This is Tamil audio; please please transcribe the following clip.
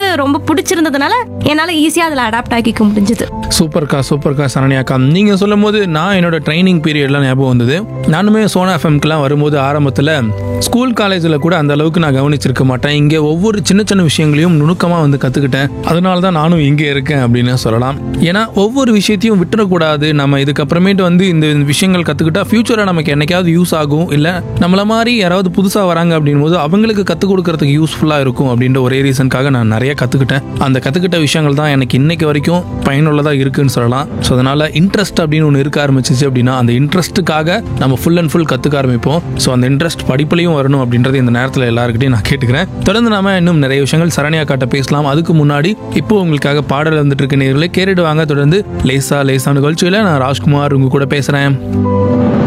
ரொம்ப பிடிச்சிருந்ததுனால என்னால ஈஸியா அதுல அடாப்ட் ஆகிக்க முடிஞ்சது சூப்பர்க்கா சூப்பர்க்கா சரண்யாக்கா நீங்க சொல்லும் போது நான் என்னோட ட்ரைனிங் பீரியட்லாம் ஞாபகம் வந்தது நானுமே சோனா எஃப்எம்க்குலாம் வரும்போது ஆரம்பத்தில் ஸ்கூல் காலேஜில் கூட அந்த அளவுக்கு நான் கவனிச்சிருக்க மாட்டேன் இங்கே ஒவ்வொரு சின்ன சின்ன விஷயங்களையும் நுணுக்கமாக வந்து கற்றுக்கிட்டேன் அதனால தான் நானும் இங்கே இருக்கேன் அப்படின்னு சொல்லலாம் ஏன்னா ஒவ்வொரு விஷயத்தையும் விட்டுறக்கூடாது நம்ம இதுக்கப்புறமேட்டு வந்து இந்த விஷயங்கள் கற்றுக்கிட்டா ஃப்யூச்சரில் நமக்கு என்னைக்காவது யூஸ் ஆகும் இல்லை நம்மள மாதிரி யாராவது புதுசாக வராங்க அப்படின் போது அவங்களுக்கு கற்றுக் கொடுக்கறதுக்கு யூஸ்ஃபுல்லாக இருக்கும் அப்படின்ற ஒரே ரீசனுக்காக நான் நிறைய கற்றுக்கிட்டேன் அந்த கற்றுக்கிட்ட விஷயங்கள் தான் எனக்கு இன்னைக்கு வரைக்கும் பயனுள்ளதாக இருக்குன்னு சொல்லலாம் ஸோ அதனால் இன்ட்ரெஸ்ட் அப்படின்னு ஒன்று இருக்க ஆரம்பிச்சிச்சு அப்படின்னா அந்த இன்ட்ரெஸ்ட்டுக்காக நம்ம ஃபுல் அண்ட் ஃபுல் கற்றுக்க ஆரம்பிப்போம் ஸோ அந்த இன்ட்ரெஸ்ட் படிப்புலையும் வரணும் அப்படின்றது இந்த நேரத்தில் எல்லாருக்கிட்டையும் நான் கேட்டுக்கிறேன் தொடர்ந்து நாம இன்னும் நிறைய விஷயங்கள் சரண்யா காட்ட பேசலாம் அதுக்கு முன்னாடி இப்போ உங்களுக்காக பாடல் வந்துட்டு இருக்க நேர்களை கேட்டுட்டு வாங்க தொடர்ந்து லேசா லேசா நிகழ்ச்சியில் நான் ராஜ்குமார் உங்க கூட பேசுகிறேன்